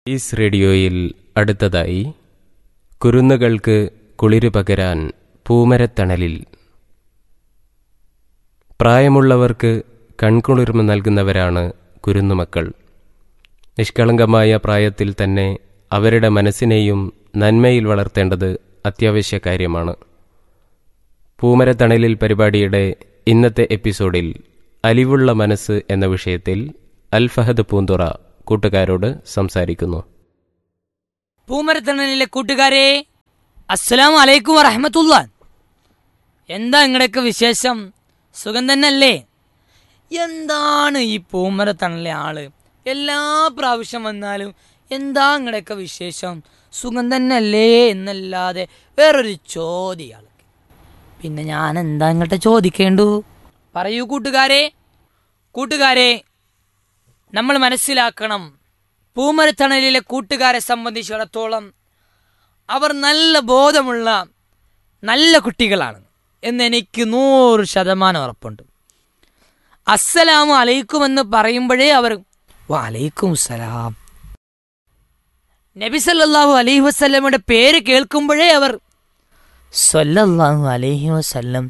Is റേഡിയോയിൽ അടുത്തതായി കുരുന്നുകൾക്ക് കുളിരു പകരാൻ പൂമരത്തണലിൽ പ്രായമുള്ളവർക്ക് കൺകുളിർമ നൽകുന്നവരാണ് കുരുന്നുമക്കൾ നിഷ്കളങ്കമായ പ്രായത്തിൽ തന്നെ അവരുടെ മനസ്സിനെയും നന്മയിൽ വളർത്തേണ്ടത് അത്യാവശ്യ കാര്യമാണ് പൂമരത്തണലിൽ പരിപാടിയുടെ ഇന്നത്തെ എപ്പിസോഡിൽ അലിവുള്ള മനസ്സ് എന്ന വിഷയത്തിൽ അൽ ഫഹദ് പൂന്തുറ കൂട്ടുകാരോട് സംസാരിക്കുന്നു പൂമരത്തണലിലെ കൂട്ടുകാരെ അസ്സലാം അലൈക്കും വറഹമത്തുള്ള എന്താ നിങ്ങളുടെയൊക്കെ വിശേഷം സുഖം തന്നെയല്ലേ എന്താണ് ഈ പൂമരത്തണലിലെ ആള് എല്ലാ പ്രാവശ്യം വന്നാലും എന്താ നിങ്ങളുടെയൊക്കെ വിശേഷം സുഖം തന്നെയല്ലേ എന്നല്ലാതെ വേറൊരു ചോദ്യം ആൾക്ക് പിന്നെ ഞാൻ എന്താ ഇങ്ങോട്ട് ചോദിക്കേണ്ടു പറയൂ കൂട്ടുകാരെ കൂട്ടുകാരെ നമ്മൾ മനസ്സിലാക്കണം പൂമരത്തണലിലെ കൂട്ടുകാരെ സംബന്ധിച്ചിടത്തോളം അവർ നല്ല ബോധമുള്ള നല്ല കുട്ടികളാണ് എന്ന് എനിക്ക് നൂറ് ശതമാനം ഉറപ്പുണ്ട് അസ്സലാമു അലൈക്കും എന്ന് പറയുമ്പോഴേ അവർ വലൈക്കും സലാം നബി സല്ലല്ലാഹു അലൈഹി വസല്ലമയുടെ പേര് കേൾക്കുമ്പോഴേ അവർ സല്ലല്ലാഹു അലൈഹി വസല്ലം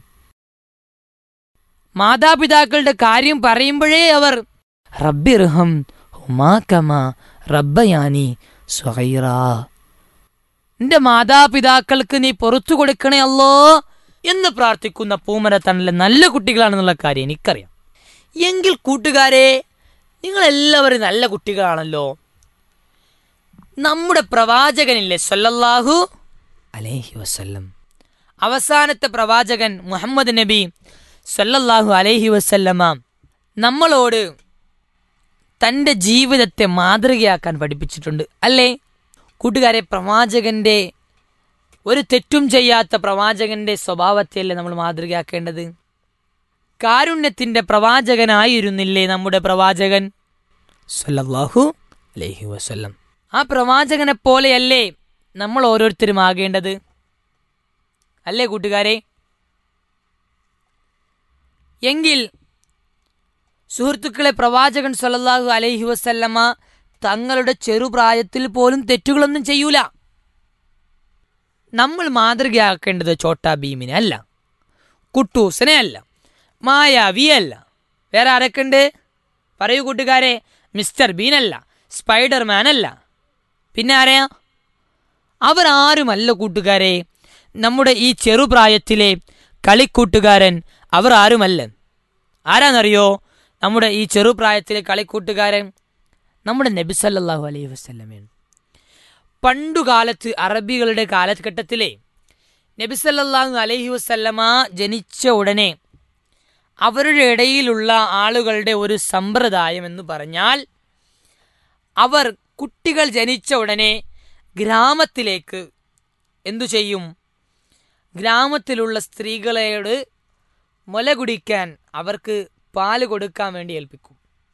മാതാപിതാക്കളുടെ കാര്യം പറയുമ്പോഴേ അവർ റബ്ബിർഹം ഹുമാക്കമ റബ്ബയാനി സ്വൈറ നിന്റെ മാതാപിതാക്കൾക്ക് നീ പുറത്തു കൊടുക്കണേ അല്ലോ എന്ന് പ്രാർത്ഥിക്കുന്ന പൂമരത്തണലെ നല്ല കുട്ടികളാണെന്നുള്ള കാര്യം എനിക്കറിയാം എങ്കിൽ കൂട്ടുകാരെ നിങ്ങളെല്ലാവരും നല്ല കുട്ടികളാണല്ലോ നമ്മുടെ പ്രവാചകനില്ലേ സല്ലല്ലാഹു അലൈഹി വസല്ലം അവസാനത്തെ പ്രവാചകൻ മുഹമ്മദ് നബി സല്ലല്ലാഹു അലൈഹി വസല്ലമ നമ്മളോട് തൻ്റെ ജീവിതത്തെ മാതൃകയാക്കാൻ പഠിപ്പിച്ചിട്ടുണ്ട് അല്ലേ കൂട്ടുകാരെ പ്രവാചകന്റെ ഒരു തെറ്റും ചെയ്യാത്ത പ്രവാചകന്റെ സ്വഭാവത്തെയല്ലേ നമ്മൾ മാതൃകയാക്കേണ്ടത് കാരുണ്യത്തിന്റെ പ്രവാചകനായിരുന്നില്ലേ നമ്മുടെ പ്രവാചകൻ സല്ലല്ലാഹു അലൈഹി വസല്ലം ആ പ്രവാചകനെ പോലെയല്ലേ നമ്മൾ ഓരോരുത്തരും ആകേണ്ടത് അല്ലേ കൂട്ടുകാരെ എങ്കിൽ സുഹൃത്തുക്കളെ പ്രവാചകൻ സല്ലല്ലാഹു അലൈഹി വസല്ലമ തങ്ങളുടെ ചെറുപ്രായത്തിൽ പോലും തെറ്റുകളൊന്നും ചെയ്യൂല നമ്മൾ മാതൃകയാക്കേണ്ടത് ചോട്ടാ ഭീമിനെ അല്ല കുട്ടൂസിനെ അല്ല മായാവിയെ അല്ല വേറെ ആരൊക്കെ ഉണ്ട് പറയൂ കൂട്ടുകാരെ മിസ്റ്റർ ബീനല്ല സ്പൈഡർമാൻ അല്ല പിന്നെ ആരെയാ അവർ ആരുമല്ല കൂട്ടുകാരെ നമ്മുടെ ഈ ചെറുപ്രായത്തിലെ കളിക്കൂട്ടുകാരൻ അവർ ആരുമല്ല ആരാന്നറിയോ നമ്മുടെ ഈ ചെറുപ്രായത്തിലെ കളിക്കൂട്ടുകാരൻ നമ്മുടെ നബി സല്ലല്ലാഹു അലൈഹി വസല്ലമയാണ് പണ്ടുകാലത്ത് അറബികളുടെ കാലഘട്ടത്തിലെ നബി സല്ലല്ലാഹു അലൈഹി വസല്ലമ ജനിച്ച ഉടനെ അവരുടെ ഇടയിലുള്ള ആളുകളുടെ ഒരു സമ്പ്രദായം എന്ന് പറഞ്ഞാൽ അവർ കുട്ടികൾ ജനിച്ച ഉടനെ ഗ്രാമത്തിലേക്ക് എന്തു ചെയ്യും ഗ്രാമത്തിലുള്ള സ്ത്രീകളോട് മുല കുടിക്കാൻ അവർക്ക് പാല് കൊടുക്കാൻ വേണ്ടി ഏൽപ്പിക്കും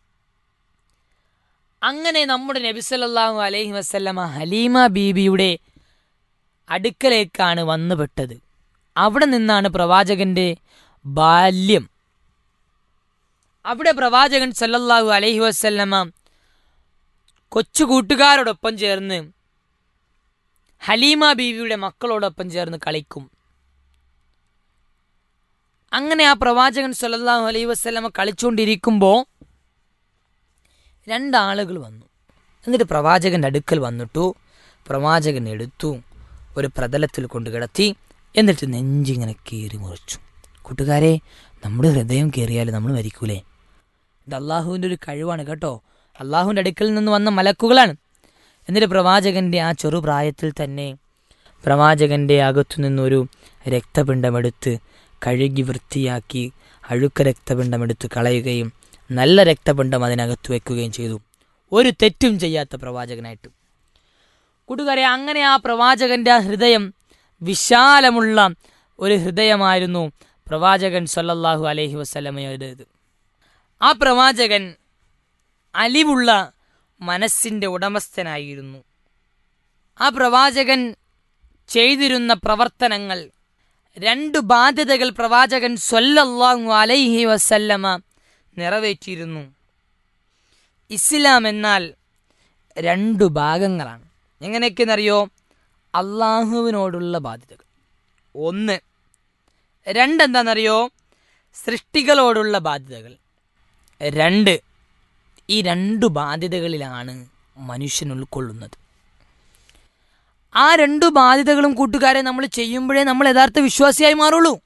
അങ്ങനെ നമ്മുടെ നബി സല്ലല്ലാഹു അലൈഹി വസല്ലമ ഹലീമ ബീബിയുടെ അടുക്കലേക്കാണ് വന്നുപെട്ടത് അവിടെ നിന്നാണ് പ്രവാചകന്റെ ബാല്യം അവിടെ പ്രവാചകൻ സല്ലല്ലാഹു അലൈഹി വസല്ലമ കൊച്ചു കൂട്ടുകാരോടൊപ്പം ചേർന്ന് ഹലീമ ബീവിയുടെ മക്കളോടൊപ്പം ചേർന്ന് കളിക്കും അങ്ങനെ ആ പ്രവാചകൻ സല്ലല്ലാഹു അലൈഹി വസല്ലമ കളിച്ചുകൊണ്ടിരിക്കുമ്പോൾ രണ്ടാളുകൾ വന്നു എന്നിട്ട് പ്രവാചകന്റെ അടുക്കൽ വന്നിട്ടു പ്രവാചകൻ എടുത്തു ഒരു പ്രതലത്തിൽ കൊണ്ട് കിടത്തി എന്നിട്ട് നെഞ്ചിങ്ങനെ കീറി മുറിച്ചു കൂട്ടുകാരെ നമ്മുടെ ഹൃദയം കയറിയാൽ നമ്മൾ മരിക്കൂലേ ഇത് അള്ളാഹുവിൻ്റെ ഒരു കഴിവാണ് കേട്ടോ അള്ളാഹുവിൻ്റെ അടുക്കൽ നിന്ന് വന്ന മലക്കുകളാണ് എന്നിട്ട് പ്രവാചകന്റെ ആ ചെറുപ്രായത്തിൽ തന്നെ പ്രവാചകന്റെ അകത്തു നിന്നൊരു രക്തപിണ്ഡമെടുത്ത് കഴുകി വൃത്തിയാക്കി അഴുക്ക രക്തപിണ്ഡമെടുത്ത് കളയുകയും നല്ല രക്തപിണ്ഡം അതിനകത്ത് വെക്കുകയും ചെയ്തു ഒരു തെറ്റും ചെയ്യാത്ത പ്രവാചകനായിട്ട് കൂട്ടുകാരെ അങ്ങനെ ആ പ്രവാചകന്റെ ആ ഹൃദയം വിശാലമുള്ള ഒരു ഹൃദയമായിരുന്നു പ്രവാചകൻ സല്ലല്ലാഹു അലൈഹി വസല്ലമയുടേത് ആ പ്രവാചകൻ അലിവുള്ള മനസ്സിൻ്റെ ഉടമസ്ഥനായിരുന്നു ആ പ്രവാചകൻ ചെയ്തിരുന്ന പ്രവർത്തനങ്ങൾ രണ്ട് ബാധ്യതകൾ പ്രവാചകൻ സ്വല്ലല്ലാഹു അലൈഹി വസല്ലമ നിറവേറ്റിയിരുന്നു ഇസ്ലാം എന്നാൽ രണ്ടു ഭാഗങ്ങളാണ് എങ്ങനെയൊക്കെയെന്നറിയോ അള്ളാഹുവിനോടുള്ള ബാധ്യതകൾ ഒന്ന് രണ്ടെന്താണെന്നറിയോ സൃഷ്ടികളോടുള്ള ബാധ്യതകൾ രണ്ട് ഈ രണ്ടു ബാധ്യതകളിലാണ് മനുഷ്യൻ ഉൾക്കൊള്ളുന്നത് ആ രണ്ടു ബാധ്യതകളും കൂട്ടുകാരെ നമ്മൾ ചെയ്യുമ്പോഴേ നമ്മൾ യഥാർത്ഥ വിശ്വാസിയായി മാറുള്ളൂ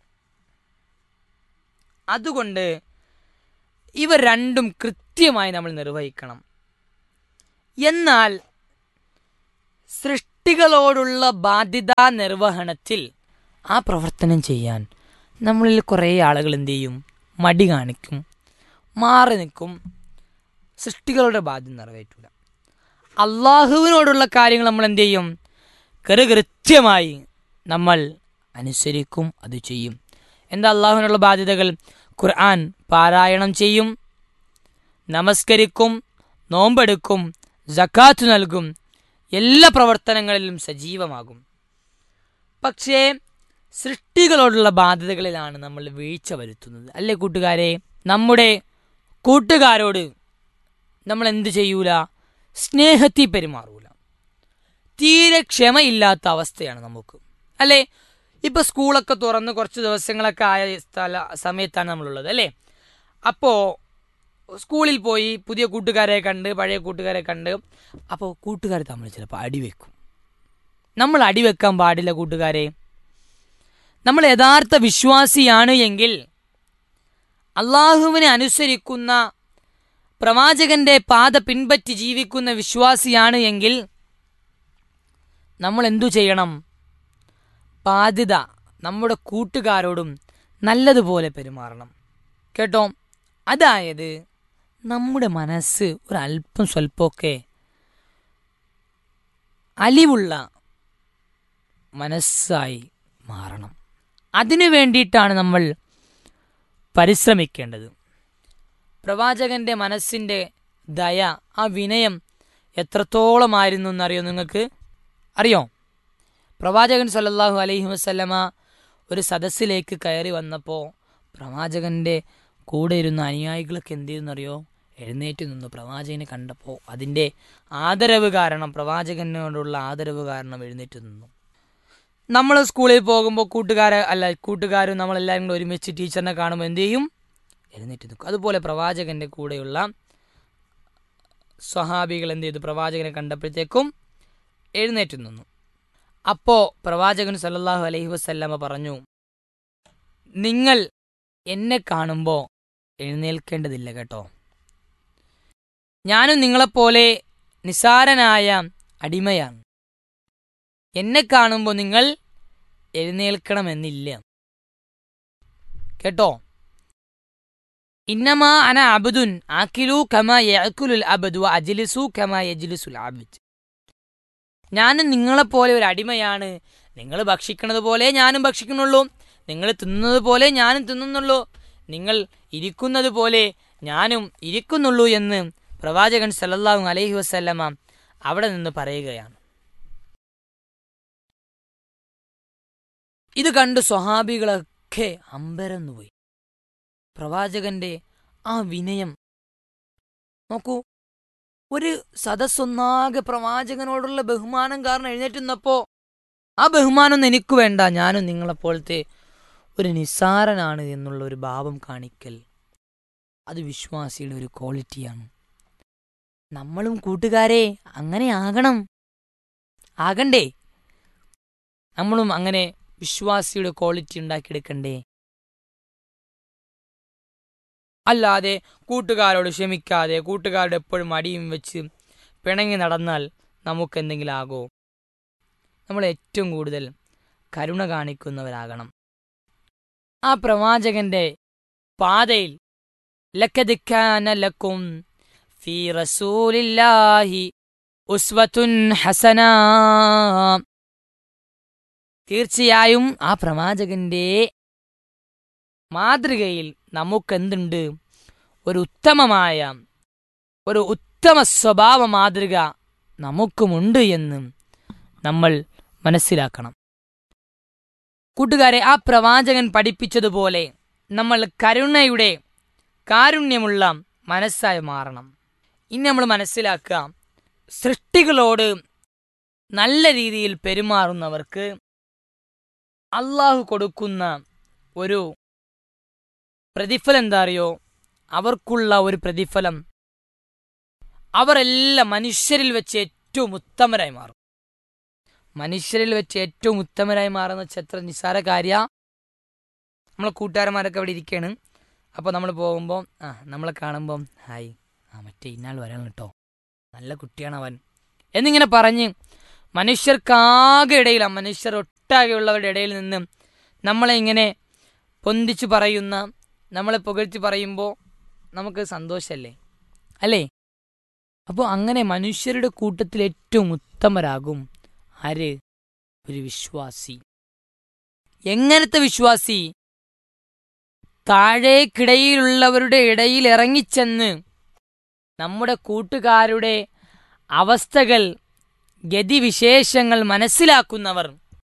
അതുകൊണ്ട് ഇവ രണ്ടും കൃത്യമായി നമ്മൾ നിർവഹിക്കണം എന്നാൽ സൃഷ്ടികളോടുള്ള ബാധ്യതാ നിർവഹണത്തിൽ ആ പ്രവർത്തനം ചെയ്യാൻ നമ്മളിൽ കുറേ ആളുകൾ എന്ത് ചെയ്യും മടി കാണിക്കും മാറി നിൽക്കും സൃഷ്ടികളുടെ ബാധ്യത നിറവേറ്റൂല അള്ളാഹുവിനോടുള്ള കാര്യങ്ങൾ നമ്മൾ എന്ത് ചെയ്യും കൃത്യമായി നമ്മൾ അനുസരിക്കും അത് ചെയ്യും എന്താ അള്ളാഹുവിനുള്ള ബാധ്യതകൾ ഖുർആൻ പാരായണം ചെയ്യും നമസ്കരിക്കും നോമ്പെടുക്കും ജക്കാത്ത് നൽകും എല്ലാ പ്രവർത്തനങ്ങളിലും സജീവമാകും പക്ഷേ സൃഷ്ടികളോടുള്ള ബാധ്യതകളിലാണ് നമ്മൾ വീഴ്ച വരുത്തുന്നത് അല്ലേ കൂട്ടുകാരെ നമ്മുടെ കൂട്ടുകാരോട് നമ്മൾ എന്ത് ചെയ്യൂല സ്നേഹത്തിൽ പെരുമാറൂല തീരെ ക്ഷമയില്ലാത്ത അവസ്ഥയാണ് നമുക്ക് അല്ലേ ഇപ്പൊ സ്കൂളൊക്കെ തുറന്ന് കുറച്ച് ദിവസങ്ങളൊക്കെ ആയ സ്ഥല സമയത്താണ് നമ്മളുള്ളത് അല്ലേ അപ്പോൾ സ്കൂളിൽ പോയി പുതിയ കൂട്ടുകാരെ കണ്ട് പഴയ കൂട്ടുകാരെ കണ്ട് അപ്പോൾ കൂട്ടുകാർ തമ്മിൽ ചിലപ്പോൾ അടിവെക്കും നമ്മൾ അടിവെക്കാൻ പാടില്ല കൂട്ടുകാരെ നമ്മൾ യഥാർത്ഥ വിശ്വാസിയാണ് എങ്കിൽ അള്ളാഹുവിനെ അനുസരിക്കുന്ന പ്രവാചകന്റെ പാത പിൻപറ്റി ജീവിക്കുന്ന വിശ്വാസിയാണ് എങ്കിൽ നമ്മൾ എന്തു ചെയ്യണം ബാധ്യത നമ്മുടെ കൂട്ടുകാരോടും നല്ലതുപോലെ പെരുമാറണം കേട്ടോ അതായത് നമ്മുടെ മനസ്സ് ഒരല്പം സ്വല്പമൊക്കെ അലിവുള്ള മനസ്സായി മാറണം അതിനു വേണ്ടിയിട്ടാണ് നമ്മൾ പരിശ്രമിക്കേണ്ടത് പ്രവാചകന്റെ മനസ്സിൻ്റെ ദയ ആ വിനയം എത്രത്തോളമായിരുന്നു എന്നറിയോ നിങ്ങൾക്ക് അറിയോ പ്രവാചകൻ സല്ലല്ലാഹു അലൈഹി വസല്ലമ ഒരു സദസ്സിലേക്ക് കയറി വന്നപ്പോൾ പ്രവാചകന്റെ കൂടെ ഇരുന്ന അനുയായികളൊക്കെ എന്ത് ചെയ്തെന്നറിയോ എഴുന്നേറ്റ് നിന്നു പ്രവാചകനെ കണ്ടപ്പോൾ അതിൻ്റെ ആദരവ് കാരണം പ്രവാചകനോടുള്ള ആദരവ് കാരണം എഴുന്നേറ്റ് നിന്നു നമ്മൾ സ്കൂളിൽ പോകുമ്പോൾ കൂട്ടുകാരെ അല്ല കൂട്ടുകാരും നമ്മളെല്ലാവരും കൂടെ ഒരുമിച്ച് ടീച്ചറിനെ കാണുമ്പോൾ എന്ത് ചെയ്യും എഴുന്നേറ്റ് നിൽക്കും അതുപോലെ പ്രവാചകന്റെ കൂടെയുള്ള സ്വഹാബികൾ എന്ത് ചെയ്തു പ്രവാചകനെ കണ്ടപ്പോഴത്തേക്കും എഴുന്നേറ്റ് നിന്നു അപ്പോ പ്രവാചകൻ സല്ലല്ലാഹു അലൈഹി വസല്ലമ പറഞ്ഞു നിങ്ങൾ എന്നെ കാണുമ്പോൾ എഴുന്നേൽക്കേണ്ടതില്ല കേട്ടോ ഞാനും നിങ്ങളെപ്പോലെ നിസാരനായ അടിമയാണ് എന്നെ കാണുമ്പോൾ നിങ്ങൾ എഴുന്നേൽക്കണമെന്നില്ല കേട്ടോ ഇന്നമാ അന അബുദുൻ ആക്കിലു കമാ യഅക്കുലുൽ അബദു വ അജ്ലിസു കമാ യജ്ലിസുൽ അബ്ദ് ഞാനും നിങ്ങളെപ്പോലെ ഒരു അടിമയാണ് നിങ്ങൾ ഭക്ഷിക്കുന്നത് പോലെ ഞാനും ഭക്ഷിക്കുന്നുള്ളൂ നിങ്ങൾ തിന്നുന്നത് പോലെ ഞാനും തിന്നുന്നുള്ളൂ നിങ്ങൾ ഇരിക്കുന്നത് പോലെ ഞാനും ഇരിക്കുന്നുള്ളൂ എന്ന് പ്രവാചകൻ സല്ലല്ലാഹു അലൈഹി വസല്ലമ അവിടെ നിന്ന് പറയുകയാണ് ഇത് കണ്ട് സ്വഹാബികളൊക്കെ അമ്പരന്നുപോയി പ്രവാചകന്റെ ആ വിനയം നോക്കൂ ഒരു സദസ്സൊന്നാകെ പ്രവാചകനോടുള്ള ബഹുമാനം കാരണം എഴുന്നേറ്റ് നിന്നപ്പോ ആ ബഹുമാനമൊന്നും എനിക്ക് വേണ്ട ഞാനും നിങ്ങളെപ്പോലത്തെ ഒരു നിസ്സാരനാണ് എന്നുള്ള ഒരു ഭാവം കാണിക്കൽ അത് വിശ്വാസിയുടെ ഒരു ക്വാളിറ്റിയാണ് നമ്മളും കൂട്ടുകാരെ അങ്ങനെ ആകണം ആകണ്ടേ നമ്മളും അങ്ങനെ വിശ്വാസിയുടെ ക്വാളിറ്റി ഉണ്ടാക്കിയെടുക്കണ്ടേ അല്ലാതെ കൂട്ടുകാരോട് ക്ഷമിക്കാതെ കൂട്ടുകാരോട് എപ്പോഴും അടിയും വെച്ച് പിണങ്ങി നടന്നാൽ നമുക്ക് എന്തെങ്കിലും ആകോ നമ്മൾ ഏറ്റവും കൂടുതൽ കരുണ കാണിക്കുന്നവരാകണം ആ പ്രവാചകന്റെ പാതയിൽ ലക്കദിക്കാന ലക്കും ഫീ റസൂലില്ലാഹി ഉസ്വത്തുൻ ഹസന തീർച്ചയായും ആ പ്രവാചകന്റെ മാതൃകയിൽ നമുക്കെന്തുണ്ട് ഒരു ഉത്തമമായ ഒരു ഉത്തമ സ്വഭാവ മാതൃക നമുക്കുമുണ്ട് എന്ന് നമ്മൾ മനസ്സിലാക്കണം കൂട്ടുകാരെ ആ പ്രവാചകൻ പഠിപ്പിച്ചതുപോലെ നമ്മൾ കരുണയുടെ കാരുണ്യമുള്ള മനസ്സായി മാറണം ഇനി നമ്മൾ മനസ്സിലാക്കുക സൃഷ്ടികളോട് നല്ല രീതിയിൽ പെരുമാറുന്നവർക്ക് അള്ളാഹു കൊടുക്കുന്ന ഒരു പ്രതിഫലം എന്താ അറിയോ അവർക്കുള്ള ഒരു പ്രതിഫലം അവരെല്ലാം മനുഷ്യരിൽ വെച്ച് ഏറ്റവും ഉത്തമരായി മാറും മനുഷ്യരിൽ വെച്ച് ഏറ്റവും ഉത്തമരായി മാറുന്ന വെച്ചാൽ എത്ര നിസ്സാര കാര്യ നമ്മളെ കൂട്ടുകാരന്മാരൊക്കെ അവിടെ ഇരിക്കുകയാണ് അപ്പോൾ നമ്മൾ പോകുമ്പോൾ ആ നമ്മളെ കാണുമ്പം ഹായ് ആ മറ്റേ ഇന്നാൾ വരാൻ കേട്ടോ നല്ല കുട്ടിയാണ് അവൻ എന്നിങ്ങനെ പറഞ്ഞ് മനുഷ്യർക്കാകെ ഇടയിൽ ആ മനുഷ്യർ ഒട്ടാകെയുള്ളവരുടെ ഇടയിൽ നിന്ന് നമ്മളെ ഇങ്ങനെ പൊന്തിച്ചു പറയുന്ന നമ്മളെ പുകഴ്ത്തി പറയുമ്പോൾ നമുക്ക് സന്തോഷമല്ലേ അല്ലേ അപ്പോൾ അങ്ങനെ മനുഷ്യരുടെ കൂട്ടത്തിൽ ഏറ്റവും ഉത്തമരാകും ആര് ഒരു വിശ്വാസി എങ്ങനത്തെ വിശ്വാസി താഴേക്കിടയിലുള്ളവരുടെ ഇടയിൽ ഇറങ്ങിച്ചെന്ന് നമ്മുടെ കൂട്ടുകാരുടെ അവസ്ഥകൾ ഗതിവിശേഷങ്ങൾ മനസ്സിലാക്കുന്നവർ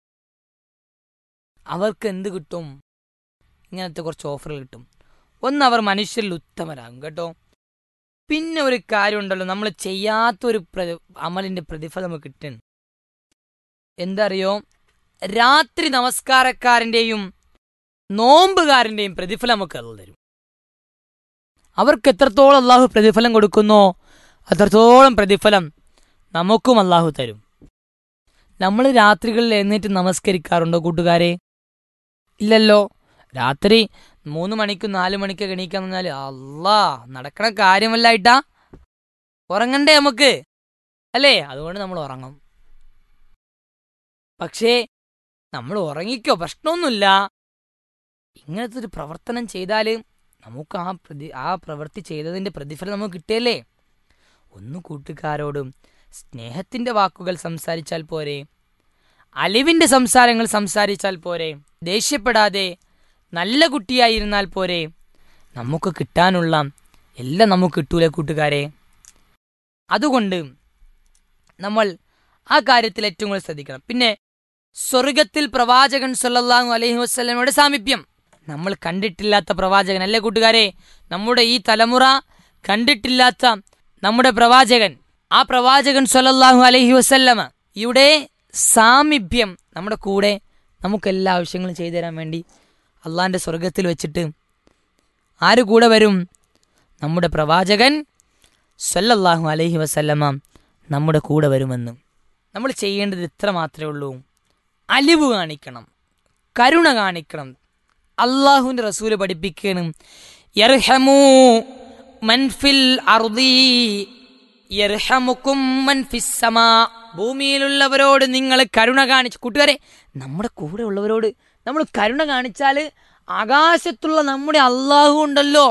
അവർക്ക് എന്ത് കിട്ടും ഇങ്ങനത്തെ കുറച്ച് ഓഫറുകൾ കിട്ടും ഒന്ന് അവർ മനുഷ്യരിൽ ഉത്തമരാകും കേട്ടോ പിന്നെ ഒരു കാര്യമുണ്ടല്ലോ നമ്മൾ ചെയ്യാത്തൊരു പ്ര- അമലിന്റെ പ്രതിഫലം നമുക്ക് കിട്ടുന്നു എന്തറിയോ രാത്രി നമസ്കാരക്കാരന്റെയും നോമ്പുകാരന്റെയും പ്രതിഫലം നമുക്ക് അത് തരും അവർക്ക് എത്രത്തോളം അള്ളാഹു പ്രതിഫലം കൊടുക്കുന്നോ അത്രത്തോളം പ്രതിഫലം നമുക്കും അള്ളാഹു തരും നമ്മൾ രാത്രികളിൽ എഴുന്നേറ്റ് നമസ്കരിക്കാറുണ്ടോ കൂട്ടുകാരെ ഇല്ലല്ലോ രാത്രി മൂന്ന് മണിക്കും നാല് മണിക്ക് എണീക്കാൻ പറഞ്ഞാൽ അല്ലാ നടക്കണ കാര്യമല്ലായിട്ടാ ഉറങ്ങണ്ടേ നമുക്ക് അല്ലേ അതുകൊണ്ട് നമ്മൾ ഉറങ്ങും പക്ഷേ നമ്മൾ ഉറങ്ങിക്കോ പ്രശ്നമൊന്നുമില്ല ഇങ്ങനത്തെ ഒരു പ്രവർത്തനം ചെയ്താൽ നമുക്ക് ആ പ്രതി ആ പ്രവൃത്തി ചെയ്തതിന്റെ പ്രതിഫലം നമുക്ക് കിട്ടിയല്ലേ ഒന്ന് കൂട്ടുകാരോടും സ്നേഹത്തിന്റെ വാക്കുകൾ സംസാരിച്ചാൽ പോരെ അലിവിന്റെ സംസാരങ്ങൾ സംസാരിച്ചാൽ പോരെ ദേഷ്യപ്പെടാതെ നല്ല കുട്ടിയായിരുന്നാൽ പോരെ നമുക്ക് കിട്ടാനുള്ള എല്ലാം നമുക്ക് കിട്ടൂലേ കൂട്ടുകാരെ അതുകൊണ്ട് നമ്മൾ ആ കാര്യത്തിൽ ഏറ്റവും കൂടുതൽ ശ്രദ്ധിക്കണം പിന്നെ സ്വർഗത്തിൽ പ്രവാചകൻ സല്ലല്ലാഹു അലൈഹി വസ്ലമയുടെ സാമീപ്യം നമ്മൾ കണ്ടിട്ടില്ലാത്ത പ്രവാചകൻ അല്ലേ കൂട്ടുകാരെ നമ്മുടെ ഈ തലമുറ കണ്ടിട്ടില്ലാത്ത നമ്മുടെ പ്രവാചകൻ ആ പ്രവാചകൻ സല്ലല്ലാഹു അലൈഹി വസല്ലമ ഇവിടെ സാമീപ്യം നമ്മുടെ കൂടെ നമുക്ക് എല്ലാ ആവശ്യങ്ങളും ചെയ്തു തരാൻ വേണ്ടി അള്ളാന്റെ സ്വർഗത്തിൽ വെച്ചിട്ട് ആര് കൂടെ വരും നമ്മുടെ പ്രവാചകൻ സല്ലല്ലാഹു അലൈഹി വസല്ലമ നമ്മുടെ കൂടെ വരുമെന്ന് നമ്മൾ ചെയ്യേണ്ടത് ഇത്ര മാത്രമേ ഉള്ളൂ അലിവ് കാണിക്കണം കരുണ കാണിക്കണം അള്ളാഹുവിന്റെ റസൂല് പഠിപ്പിക്കണം യർഹമൂ മൻഫിൽ അർദി യർഹമുക്കും മൻഫിസ് സമാ ഭൂമിയിലുള്ളവരോട് നിങ്ങൾ കരുണ കാണിച്ചു കൂട്ടുകാരെ നമ്മുടെ കൂടെ ഉള്ളവരോട് നമ്മൾ കരുണ കാണിച്ചാൽ ആകാശത്തുള്ള നമ്മുടെ അള്ളാഹു ഉണ്ടല്ലോ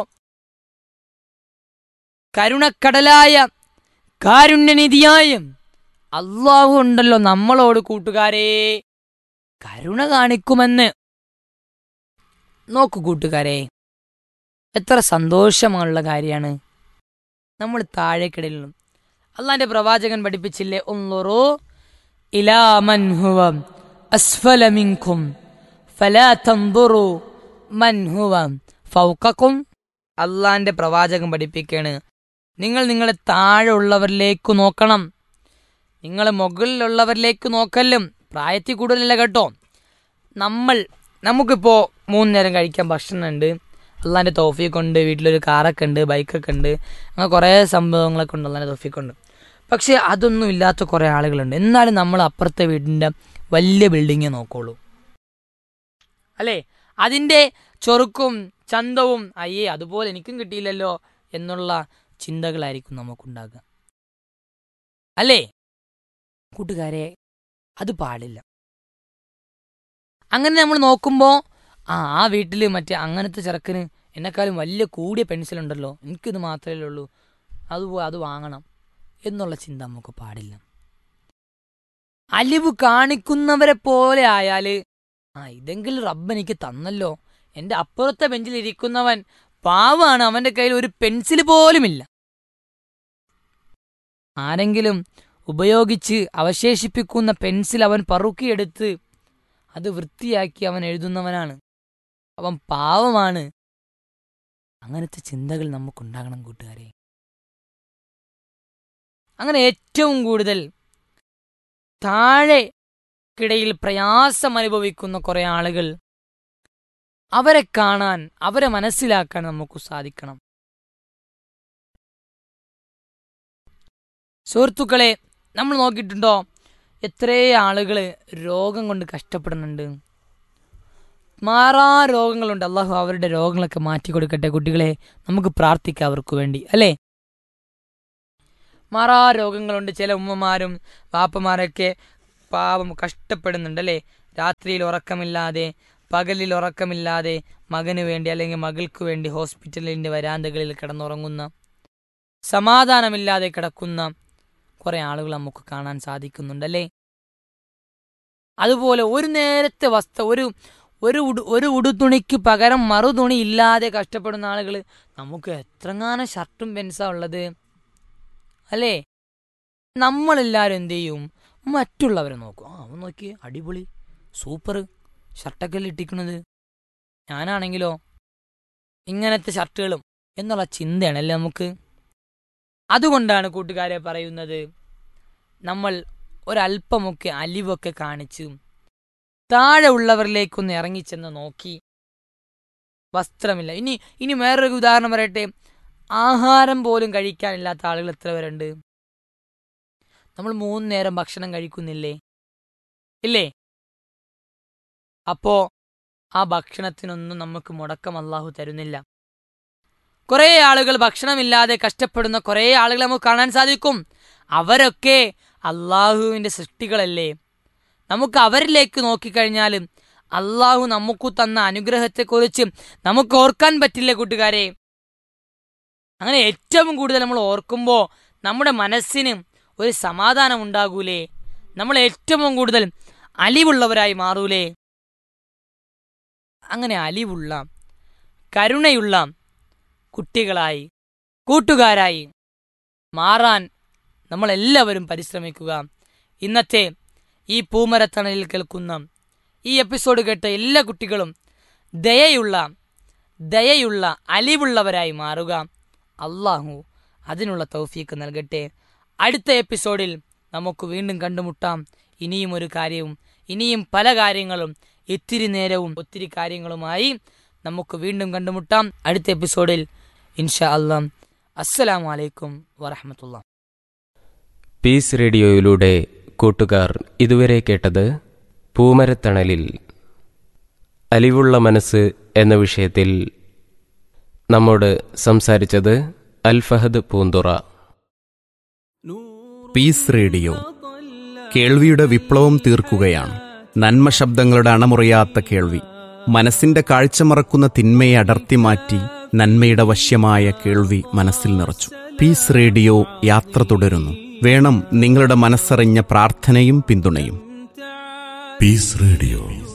കരുണക്കടലായ കാരുണ്യനിധിയായ അള്ളാഹു ഉണ്ടല്ലോ നമ്മളോട് കൂട്ടുകാരെ കരുണ കാണിക്കുമെന്ന് നോക്കൂ കൂട്ടുകാരെ എത്ര സന്തോഷമുള്ള കാര്യമാണ് നമ്മൾ താഴേക്കിടയിലും അള്ളാന്റെ പ്രവാചകൻ പഠിപ്പിച്ചില്ലേ ഒന്നുറോ ഇലാ മൻ ഹുവ അസ്ഫല മിൻകും ഫലാ തൻദുറു മൻ ഹുവ ഫൗഖക്കും അള്ളാന്റെ പ്രവാചകൻ പഠിപ്പിക്കാണ് നിങ്ങൾ നിങ്ങളെ താഴെ ഉള്ളവരിലേക്ക് നോക്കണം നിങ്ങൾ മുകളിലുള്ളവരിലേക്ക് നോക്കല്ലും പ്രായത്തിൽ കൂടുതലല്ല കേട്ടോ നമ്മൾ നമുക്കിപ്പോൾ മൂന്ന് നേരം കഴിക്കാൻ ഭക്ഷണമുണ്ട് അള്ളാൻ്റെ തോഫിയൊക്കെ ഉണ്ട് വീട്ടിലൊരു കാറൊക്കെ ഉണ്ട് ബൈക്കൊക്കെ ഉണ്ട് അങ്ങനെ കുറേ സംഭവങ്ങളൊക്കെ ഉണ്ട് അള്ളാൻ്റെ തോഫിയൊക്കെ ഉണ്ട് പക്ഷേ അതൊന്നും ഇല്ലാത്ത കുറേ ആളുകളുണ്ട് എന്നാലും നമ്മൾ അപ്പുറത്തെ വീടിൻ്റെ വലിയ ബിൽഡിങ്ങേ നോക്കുള്ളൂ അല്ലേ അതിൻ്റെ ചൊറുക്കും ചന്തവും അയ്യേ അതുപോലെ എനിക്കും കിട്ടിയില്ലല്ലോ എന്നുള്ള ചിന്തകളായിരിക്കും നമുക്കുണ്ടാകുക അല്ലേ കൂട്ടുകാരെ അത് പാടില്ല അങ്ങനെ നമ്മൾ നോക്കുമ്പോൾ ആ ആ വീട്ടിൽ മറ്റേ അങ്ങനത്തെ ചെറുക്കന് എന്നെക്കാളും വലിയ കൂടിയ പെൻസിലുണ്ടല്ലോ എനിക്കിത് മാത്രമേ ഉള്ളൂ അത് പോ- അത് വാങ്ങണം എന്നുള്ള ചിന്ത നമുക്ക് പാടില്ല അലിവ് കാണിക്കുന്നവരെ പോലെ ആയാൽ ആ ഇതെങ്കിലും റബ്ബ് എനിക്ക് തന്നല്ലോ എൻ്റെ അപ്പുറത്തെ ബെഞ്ചിൽ ഇരിക്കുന്നവൻ പാവാണ് അവൻ്റെ കയ്യിൽ ഒരു പെൻസിൽ പോലുമില്ല ആരെങ്കിലും ഉപയോഗിച്ച് അവശേഷിപ്പിക്കുന്ന പെൻസിൽ അവൻ പറുക്കിയെടുത്ത് അത് വൃത്തിയാക്കി അവൻ എഴുതുന്നവനാണ് അവൻ പാവമാണ് അങ്ങനത്തെ ചിന്തകൾ നമുക്കുണ്ടാകണം കൂട്ടുകാരെ അങ്ങനെ ഏറ്റവും കൂടുതൽ താഴെ കിടയിൽ പ്രയാസം അനുഭവിക്കുന്ന കുറെ ആളുകൾ അവരെ കാണാൻ അവരെ മനസ്സിലാക്കാൻ നമുക്ക് സാധിക്കണം സുഹൃത്തുക്കളെ നമ്മൾ നോക്കിയിട്ടുണ്ടോ എത്രേ ആളുകൾ രോഗം കൊണ്ട് കഷ്ടപ്പെടുന്നുണ്ട് മാറാ രോഗങ്ങളുണ്ട് അള്ളാഹു അവരുടെ രോഗങ്ങളൊക്കെ മാറ്റി കൊടുക്കട്ടെ കുട്ടികളെ നമുക്ക് പ്രാർത്ഥിക്കാം അവർക്ക് വേണ്ടി അല്ലേ മാറാ രോഗങ്ങളുണ്ട് ചില ഉമ്മമാരും വാപ്പമാരൊക്കെ പാവം കഷ്ടപ്പെടുന്നുണ്ട് അല്ലേ രാത്രിയിൽ ഉറക്കമില്ലാതെ പകലിൽ ഉറക്കമില്ലാതെ മകന് വേണ്ടി അല്ലെങ്കിൽ മകൾക്ക് വേണ്ടി ഹോസ്പിറ്റലിന്റെ വരാന്തകളിൽ കിടന്നുറങ്ങുന്ന സമാധാനമില്ലാതെ കിടക്കുന്ന കുറെ ആളുകൾ നമുക്ക് കാണാൻ സാധിക്കുന്നുണ്ടല്ലേ അതുപോലെ ഒരു നേരത്തെ വസ്ത്ര ഒരു ഒരു ഉടു ഒരു ഉടുതുണിക്ക് പകരം മറുതുണി ഇല്ലാതെ കഷ്ടപ്പെടുന്ന ആളുകൾ നമുക്ക് എത്രങ്ങാനും ഷർട്ടും പെൻസാ ഉള്ളത് അല്ലേ നമ്മളെല്ലാവരും എന്ത് ചെയ്യും മറ്റുള്ളവരെ നോക്കും ആ അവൻ നോക്കിയേ അടിപൊളി സൂപ്പർ ഷർട്ടൊക്കെ അല്ലേ ഇട്ടിക്കണത് ഞാനാണെങ്കിലോ ഇങ്ങനത്തെ ഷർട്ടുകളും എന്നുള്ള ചിന്തയാണല്ലേ നമുക്ക് അതുകൊണ്ടാണ് കൂട്ടുകാരെ പറയുന്നത് നമ്മൾ ഒരല്പമൊക്കെ അലിവൊക്കെ കാണിച്ച് താഴെ ഉള്ളവരിലേക്കൊന്ന് ഇറങ്ങിച്ചെന്ന് നോക്കി വസ്ത്രമില്ല ഇനി ഇനി വേറൊരു ഉദാഹരണം പറയട്ടെ ആഹാരം പോലും കഴിക്കാനില്ലാത്ത ആളുകൾ എത്ര പേരുണ്ട് നമ്മൾ മൂന്ന് നേരം ഭക്ഷണം കഴിക്കുന്നില്ലേ ഇല്ലേ അപ്പോ ആ ഭക്ഷണത്തിനൊന്നും നമുക്ക് മുടക്കം അള്ളാഹു തരുന്നില്ല കുറേ ആളുകൾ ഭക്ഷണമില്ലാതെ കഷ്ടപ്പെടുന്ന കുറേ ആളുകളെ നമുക്ക് കാണാൻ സാധിക്കും അവരൊക്കെ അള്ളാഹുവിന്റെ സൃഷ്ടികളല്ലേ നമുക്ക് അവരിലേക്ക് നോക്കിക്കഴിഞ്ഞാൽ അള്ളാഹു നമുക്ക് തന്ന അനുഗ്രഹത്തെക്കുറിച്ച് നമുക്ക് ഓർക്കാൻ പറ്റില്ല കൂട്ടുകാരെ അങ്ങനെ ഏറ്റവും കൂടുതൽ നമ്മൾ ഓർക്കുമ്പോൾ നമ്മുടെ മനസ്സിന് ഒരു സമാധാനം ഉണ്ടാകൂലേ നമ്മൾ ഏറ്റവും കൂടുതൽ അലിവുള്ളവരായി മാറൂലേ അങ്ങനെ അലിവുള്ള കരുണയുള്ള കുട്ടികളായി കൂട്ടുകാരായി മാറാൻ നമ്മളെല്ലാവരും പരിശ്രമിക്കുക ഇന്നത്തെ ഈ പൂമരത്തണലിൽ കേൾക്കുന്ന ഈ എപ്പിസോഡ് കേട്ട എല്ലാ കുട്ടികളും ദയയുള്ള ദയയുള്ള അലിവുള്ളവരായി മാറുക അള്ളാഹു അതിനുള്ള തൗഫീക്ക് നൽകട്ടെ അടുത്ത എപ്പിസോഡിൽ നമുക്ക് വീണ്ടും കണ്ടുമുട്ടാം ഇനിയും ഒരു കാര്യവും ഇനിയും പല കാര്യങ്ങളും ഇത്തിരി നേരവും ഒത്തിരി കാര്യങ്ങളുമായി നമുക്ക് വീണ്ടും കണ്ടുമുട്ടാം അടുത്ത എപ്പിസോഡിൽ ഇൻഷാ അല്ലാം അസ്സലാമു അലൈക്കും വറഹമത്തുള്ള പീസ് റേഡിയോയിലൂടെ കൂട്ടുകാർ ഇതുവരെ കേട്ടത് പൂമരത്തണലിൽ അലിവുള്ള മനസ്സ് എന്ന വിഷയത്തിൽ നമ്മോട് സംസാരിച്ചത് അൽ ഫഹദ് പൂന്തുറ പീസ് റേഡിയോ കേൾവിയുടെ വിപ്ലവം തീർക്കുകയാണ് നന്മ ശബ്ദങ്ങളുടെ അണമുറിയാത്ത കേൾവി മനസ്സിന്റെ കാഴ്ച മറക്കുന്ന തിന്മയെ അടർത്തി മാറ്റി നന്മയുടെ വശ്യമായ കേൾവി മനസ്സിൽ നിറച്ചു പീസ് റേഡിയോ യാത്ര തുടരുന്നു വേണം നിങ്ങളുടെ മനസ്സറിഞ്ഞ പ്രാർത്ഥനയും പിന്തുണയും Peace Radio.